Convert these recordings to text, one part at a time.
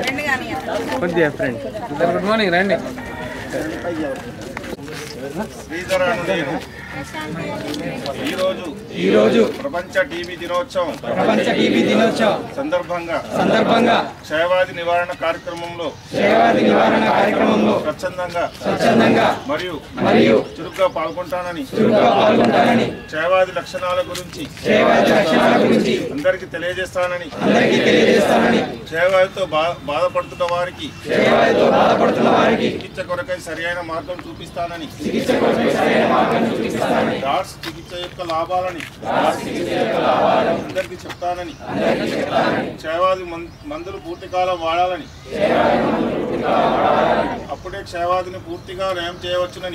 కొద్దిగా friend good morning రండి శ్రీధర అను నేను ఈరోజు ఈరోజు ప్రపంచ టీబీ దినోత్సవం ప్రపంచ టీబీ దినోత్సవం సందర్భంగా సందర్భంగా క్షయవాది నివారణ కార్యక్రమంలో క్షయవ్యాధి నివారణ కార్యక్రమంలో స్వచ్ఛందంగా స్వచ్ఛందంగా మరియు మరియు చురుగ్గా పాల్గొంటానని చురుగ్గా పాల్గొంటారని క్షయవాది లక్షణాల గురించి క్షయవ్యాధి లక్షణాల గురించి అందరికీ తెలియజేస్తానని అందరికీ తెలియజేస్తానని క్షయవాదితో బా బాధపడుతున్న వారికి క్షయవ్యాధితో బాధపడుతున్న వారికి చికిత్స కొరకై సరియైన మార్గం చూపిస్తానని చికిత్స కోసం సరైన మార్గం చూపిస్తానని డాట్స్ చికిత్స యొక్క లాభాలని అందరికీ చెప్తానని క్షయవాది మం- మందులు పూర్తి కాలం వాడాలని అప్పుడే క్షయవాదిని పూర్తిగా నయం చేయవచ్చునని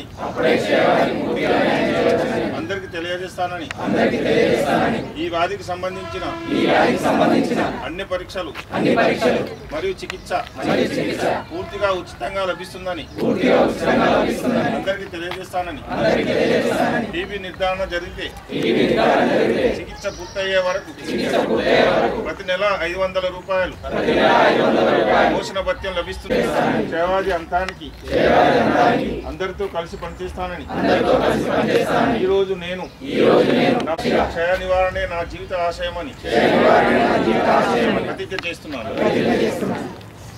అందరికీ తెలియజేస్తానని ఈ వ్యాధికి సంబంధించిన సంబంధించిన అన్ని పరీక్షలు అన్ని పరీక్షలు మరియు చికిత్స మరియు చికిత్స పూర్తిగా ఉచితంగా లభిస్తుందని పూర్తిగా ఉచితంగా లభిస్తుందని అందరికీ తెలియజేస్తానని అందరికీ తెలియజేస్తానని టీబీ నిర్ధారణ జరిగితే టీబీ నిర్ధారణ జరిగితే చికిత్స పూర్తయ్యే వరకు చికిత్స పూర్తయ్యే వరకు ప్రతి నెల ఐదు వందల రూపాయలు ప్రతి నెల ఐదు వందల రూపాయలు పోషణ భత్యం లభిస్తుంది క్షయవాది అంతానికి క్షయవ్యాధి అంతానికి అందరితో కలిసి పనిచేస్తానని అందరితో కలిసి పనిచేస్తానని ఈ రోజు నేను ఈ రోజు నేను నా క్షయ నివారణే నా జీవిత ఆశయమని నివారణ నా జీవిత ఆశయమని ప్రతిజ్ఞ చేస్తున్నాను ప్రతిజ్ఞ చేస్తున్నాను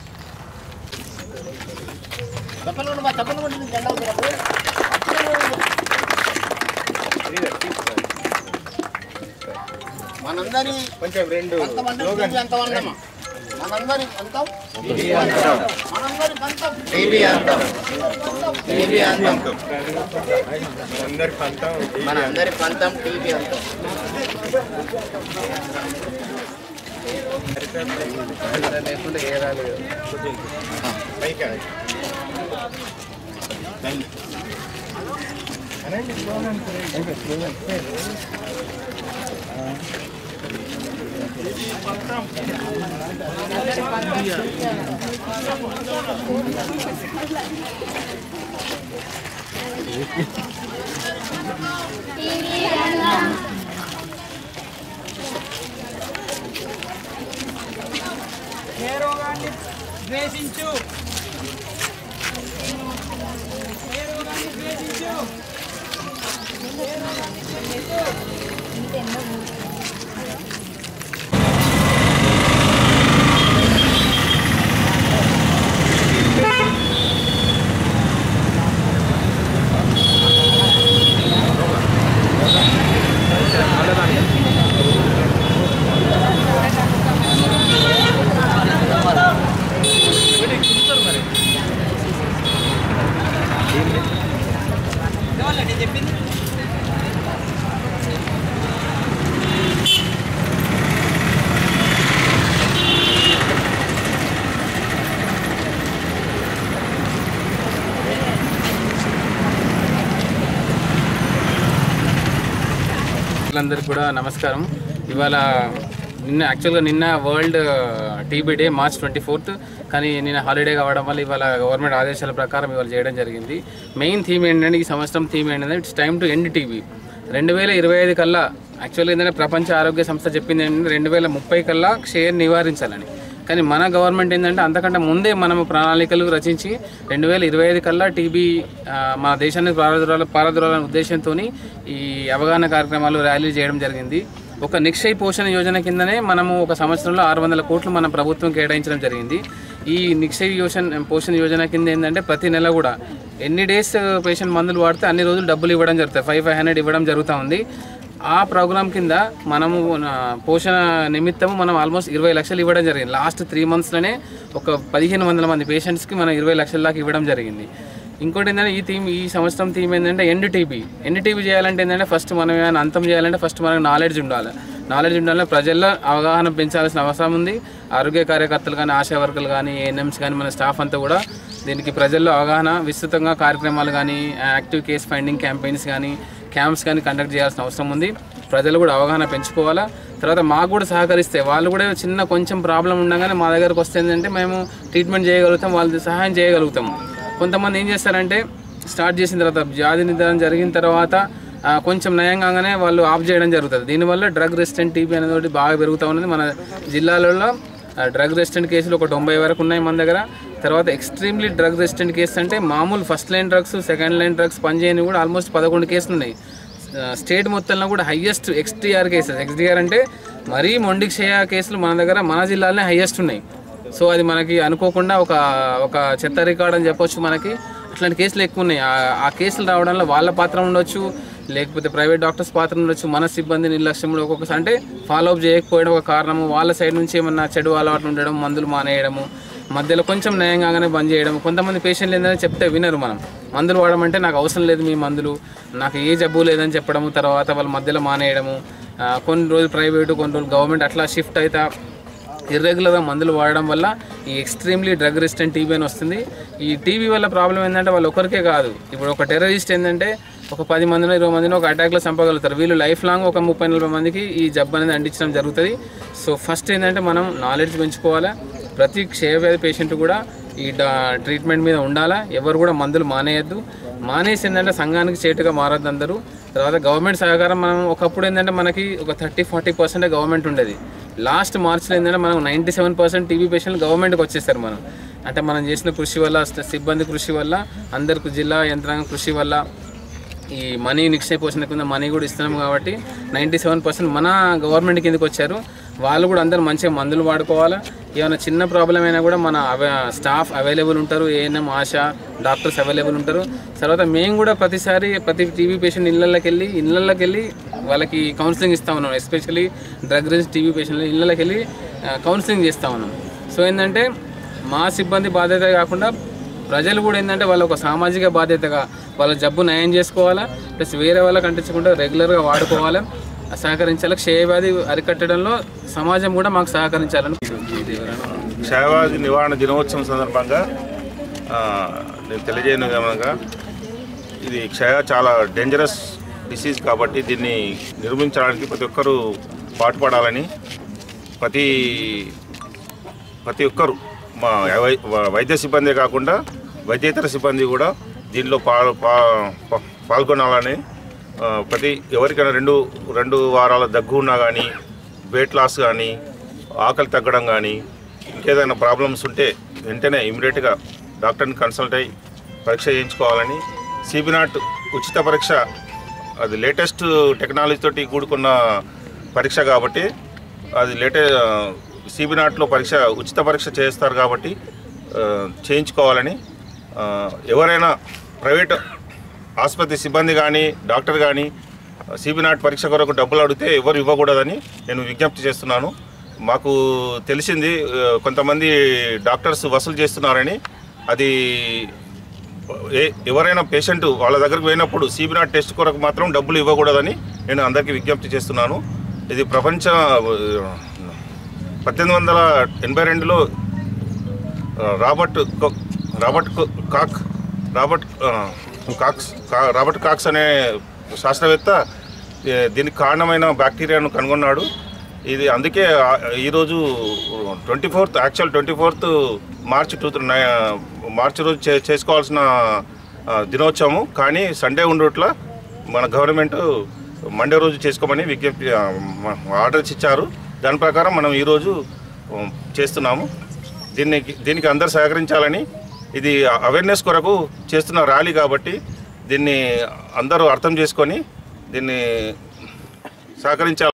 మనందరి కొంచెం రెండు అంతమంది ఎంత వందమా మనందరి అంతం మనందరి అంతం టీవీ అంతం టీవీ అంతం అందరి పంతం మన అందరి పంతం టీవీ అంతం లేకుంటే ఏ రాలేదు ఏ రోగాన్ని ద్వేషించు ఏ రోగాన్ని ద్వేషించు ఇవ్వాలండి చెప్పింది అందరికీ కూడా నమస్కారం ఇవాళ నిన్న యాక్చువల్గా నిన్న world TB day March twenty fourth కానీ నిన్న హాలిడే కావడం వల్ల ఇవాళ గవర్నమెంట్ ఆదేశాల ప్రకారం ఇవాళ చేయడం జరిగింది మెయిన్ థీమ్ ఏంటంటే ఈ సంవత్సరం థీమ్ ఏంటంటే it's time to end TB రెండు వేల ఇరవై ఐదు కల్లా యాక్చువల్గా ఏంటంటే ప్రపంచ ఆరోగ్య సంస్థ చెప్పింది ఏంటంటే రెండు వేల ముప్పై కల్లా క్షయం నివారించాలని కానీ మన గవర్నమెంట్ ఏంటంటే అంతకంటే ముందే మనము ప్రణాళికలు రచించి రెండు వేల ఇరవై ఐదు కల్లా టీబీ మన దేశానికి పారదూరాల పారదూరాలనే ఉద్దేశంతో ఈ అవగాహన కార్యక్రమాలు ర్యాలీ చేయడం జరిగింది ఒక నిక్షయ్ పోషణ యోజన కిందనే మనము ఒక సంవత్సరంలో ఆరు వందల కోట్లు మన ప్రభుత్వం కేటాయించడం జరిగింది ఈ నిక్షయ్ యోజన పోషణ యోజన కింద ఏంటంటే ప్రతి నెల కూడా ఎన్ని డేస్ పేషెంట్ మందులు వాడితే అన్ని రోజులు డబ్బులు ఇవ్వడం జరుగుతుంది ఫైవ్ ఫైవ్ హండ్రెడ్ ఇవ్వడం జరుగుతూ ఉంది ఆ ప్రోగ్రామ్ కింద మనము నా పోషణ నిమిత్తము మనం ఆల్మోస్ట్ ఇరవై లక్షలు ఇవ్వడం జరిగింది లాస్ట్ త్రీ మంత్స్లోనే ఒక పదిహేను వందల మంది పేషెంట్స్కి మనం ఇరవై లక్షల దాకా ఇవ్వడం జరిగింది ఇంకోటి ఏంటంటే ఈ థీమ్ ఈ సంవత్సరం థీమ్ ఏంటంటే ఎండ్ టీబీ ఎండ్ టీబీ చేయాలంటే ఏంటంటే ఫస్ట్ మనం ఏమైనా అంతం చేయాలంటే ఫస్ట్ మనకు నాలెడ్జ్ ఉండాలి నాలెడ్జ్ ఉండాలి ప్రజల్లో అవగాహన పెంచాల్సిన అవసరం ఉంది ఆరోగ్య కార్యకర్తలు కానీ ఆశా వర్కర్లు కానీ ఏఎన్ఎంస్ కానీ మన స్టాఫ్ అంతా కూడా దీనికి ప్రజల్లో అవగాహన విస్తృతంగా కార్యక్రమాలు కానీ యాక్టివ్ కేస్ ఫైండింగ్ క్యాంపెయిన్స్ కానీ క్యాంప్స్ కానీ కండక్ట్ చేయాల్సిన అవసరం ఉంది ప్రజలు కూడా అవగాహన పెంచుకోవాలా తర్వాత మాకు కూడా సహకరిస్తే వాళ్ళు కూడా చిన్న కొంచెం ప్రాబ్లం ఉండగానే మా దగ్గరకు వస్తే ఏంటంటే మేము ట్రీట్మెంట్ చేయగలుగుతాం వాళ్ళకి సహాయం చేయగలుగుతాం కొంతమంది ఏం చేస్తారంటే స్టార్ట్ చేసిన తర్వాత వ్యాధి నిర్ధారణ జరిగిన తర్వాత ఆ, కొంచెం నయం కాగానే వాళ్ళు ఆఫ్ చేయడం జరుగుతుంది దీనివల్ల డ్రగ్ రెసిస్టెంట్ టీబీ అనేది ఒకటి బాగా పెరుగుతూ ఉన్నది మన జిల్లాలలో డ్రగ్ రెసిస్టెంట్ కేసులు ఒక తొంభై వరకు ఉన్నాయి మన దగ్గర తర్వాత ఎక్స్ట్రీమ్లీ డ్రగ్ రెసిస్టెంట్ కేసు అంటే మామూలు first line drugs second line drugs పనిచేయని కూడా ఆల్మోస్ట్ పదకొండు కేసులు ఉన్నాయి స్టేట్ మొత్తంలో కూడా హయ్యెస్ట్ ఎక్స్టీఆర్ కేసెస్ ఎక్స్డిఆర్ అంటే మరీ మొండికి చేయ కేసులు మన దగ్గర మన జిల్లాలోనే హయ్యెస్ట్ ఉన్నాయి సో అది మనకి అనుకోకుండా ఒక ఒక చెత్త రికార్డ్ అని చెప్పొచ్చు మనకి అట్లాంటి కేసులు ఎక్కువ ఉన్నాయి ఆ- ఆ కేసులు రావడంలో వాళ్ళ పాత్ర ఉండొచ్చు లేకపోతే ప్రైవేట్ డాక్టర్స్ పాత్ర ఉండొచ్చు మన సిబ్బంది నిర్లక్ష్యం కూడా ఒక్కొక్కసారి అంటే ఫాలో అప్ చేయకపోవడం ఒక కారణము వాళ్ళ సైడ్ నుంచి ఏమన్నా చెడు అలవాట్లు ఉండడం మందులు మానేయడము మధ్యలో కొంచెం నయం కాగానే బంద్ చేయడం కొంతమంది పేషెంట్లు ఏంటంటే చెప్తే వినరు మనం మందులు వాడమంటే నాకు అవసరం లేదు మీ మందులు నాకు ఏ జబ్బు లేదని చెప్పడము తర్వాత వాళ్ళ మధ్యలో మానేయడము ఆ, కొన్ని రోజులు ప్రైవేటు కొన్ని రోజులు గవర్నమెంట్ అట్లా షిఫ్ట్ అవుతా ఇర్రెగ్యులర్గా మందులు వాడడం వల్ల ఈ ఎక్స్ట్రీమ్లీ డ్రగ్ రెసిస్టెంట్ టీబీ అని వస్తుంది ఈ టీబీ వల్ల ప్రాబ్లం ఏంటంటే వాళ్ళు ఒకరికే కాదు ఇప్పుడు ఒక టెర్రరిస్ట్ ఏంటంటే ఒక పది మందినో ఇరవై మందినో ఒక అటాక్లో చంపగలుగుతారు వీళ్ళు లైఫ్ లాంగ్ ఒక ముప్పై నలభై మందికి ఈ జబ్బు అనేది అందించడం జరుగుతుంది సో ఫస్ట్ ఏంటంటే మనం నాలెడ్జ్ పెంచుకోవాలా ప్రతి క్షయవ్యాధి పేషెంట్ కూడా ఈ డా ట్రీట్మెంట్ మీద ఉండాలా ఎవరు కూడా మందులు మానేయద్దు మానేసి ఏంటంటే సంఘానికి చేటుగా మారద్దు అందరూ తర్వాత గవర్నమెంట్ సహకారం మనం ఒకప్పుడు ఏంటంటే మనకి ఒక థర్టీ ఫార్టీ పర్సెంట్ గవర్నమెంట్ ఉండేది లాస్ట్ మార్చ్లో ఏంటంటే మనం నైంటీ సెవెన్ పర్సెంట్ టీబీ పేషెంట్లు గవర్నమెంట్కి వచ్చేసారు మనం అంటే మనం చేసిన కృషి వల్ల సిబ్బంది కృషి వల్ల అందరికి జిల్లా యంత్రాంగం కృషి వల్ల ఈ మనీ నిక్షేప పోషణ కింద మనీ కూడా ఇస్తున్నాం కాబట్టి నైంటీ సెవెన్ పర్సెంట్ మన గవర్నమెంట్ కిందకి వచ్చారు వాళ్ళు కూడా అందరూ మంచిగా మందులు వాడుకోవాలా ఏమైనా చిన్న ప్రాబ్లం అయినా కూడా మన అవై స్టాఫ్ అవైలబుల్ ఉంటారు ఏఎన్ఎం ఆశ డాక్టర్స్ అవైలబుల్ ఉంటారు తర్వాత మేము కూడా ప్రతిసారి ప్రతి టీవీ పేషెంట్ ఇళ్ళకి వెళ్ళి ఇళ్ళకి వెళ్ళి వాళ్ళకి కౌన్సిలింగ్ ఇస్తా ఉన్నాం ఎస్పెషల్లీ డ్రగ్ రిజిస్ టీవీ పేషెంట్లు ఇళ్ళకి వెళ్ళి కౌన్సిలింగ్ చేస్తూ ఉన్నాం సో ఏంటంటే మా సిబ్బంది బాధ్యత కాకుండా ప్రజలు కూడా ఏంటంటే వాళ్ళ ఒక సామాజిక బాధ్యతగా వాళ్ళ జబ్బు నయం చేసుకోవాలా ప్లస్ వేరే వాళ్ళకి అంటించకుండా రెగ్యులర్గా వాడుకోవాలి సహకరించాలి క్షయవ్యాధి అరికట్టడంలో సమాజం కూడా మాకు సహకరించాలని క్షయవ్యాధి నివారణ దినోత్సవం సందర్భంగా ఆ, నేను తెలియజేయను గమనంగా ఇది క్షయ చాలా డేంజరస్ డిసీజ్ కాబట్టి దీన్ని నిర్మించడానికి ప్రతి ఒక్కరూ పాటుపడాలని ప్రతి ప్రతి ఒక్కరు మా వై- వ- వైద్య సిబ్బందే కాకుండా వైద్యేతర సిబ్బంది కూడా దీనిలో పా పా- పా- పాల్గొనాలని ఆ, ప్రతి ఎవరికైనా రెండు రెండు వారాల దగ్గు ఉన్నా కానీ వెయిట్ లాస్ కానీ ఆకలి తగ్గడం కానీ ఇంకేదైనా ప్రాబ్లమ్స్ ఉంటే వెంటనే ఇమీడియట్గా డాక్టర్ని కన్సల్ట్ అయ్యి పరీక్ష చేయించుకోవాలని సిబినాట్ ఉచిత పరీక్ష అది లేటెస్ట్ టెక్నాలజీ తోటి కూడుకున్న పరీక్ష కాబట్టి అది లేటే సిబినాట్లో పరీక్ష ఉచిత పరీక్ష చేస్తారు కాబట్టి ఆ, చేయించుకోవాలని ఆ, ఎవరైనా ప్రైవేట్ ఆసుపత్రి సిబ్బంది కానీ డాక్టర్ కానీ సిబినాట్ పరీక్ష కొరకు డబ్బులు అడిగితే ఎవరు ఇవ్వకూడదని నేను విజ్ఞప్తి చేస్తున్నాను మాకు తెలిసింది ఆ, కొంతమంది డాక్టర్స్ వసూలు చేస్తున్నారని అది ఏ ఎవరైనా పేషెంట్ వాళ్ళ దగ్గరికి పోయినప్పుడు సిబినాట్ టెస్ట్ కొరకు మాత్రం డబ్బులు ఇవ్వకూడదని నేను అందరికీ విజ్ఞప్తి చేస్తున్నాను ఇది ప్రపంచ పద్దెనిమిది వందల ఎనభై రెండులో ఆ, రాబర్ట్ కో- రాబర్ట్ కో- కాక్ రాబర్ట్ ఆ, కాక్స్ కా- రాబర్ట్ కాక్స్ అనే శాస్త్రవేత్త ఏ, దీనికి కారణమైన బ్యాక్టీరియాను కనుగొన్నాడు ఇది అందుకే ఆ, ఈరోజు twenty fourth actual twenty fourth March to మార్చి రోజు చే చేసుకోవాల్సిన ఆ, దినోత్సవం కానీ సండే ఉండట్లా మన గవర్నమెంట్ మండే రోజు చేసుకోమని విజ్ఞప్తి ఆ, మ- ఆర్డర్స్ ఇచ్చారు దాని ప్రకారం మనం ఈరోజు ఉమ్, చేస్తున్నాము దీనికి దీనికి అందరు సహకరించాలని ఇది అవేర్నెస్ కొరకు చేస్తున్న ర్యాలీ కాబట్టి దీన్ని అందరూ అర్థం చేసుకొని దీన్ని సహకరించాలి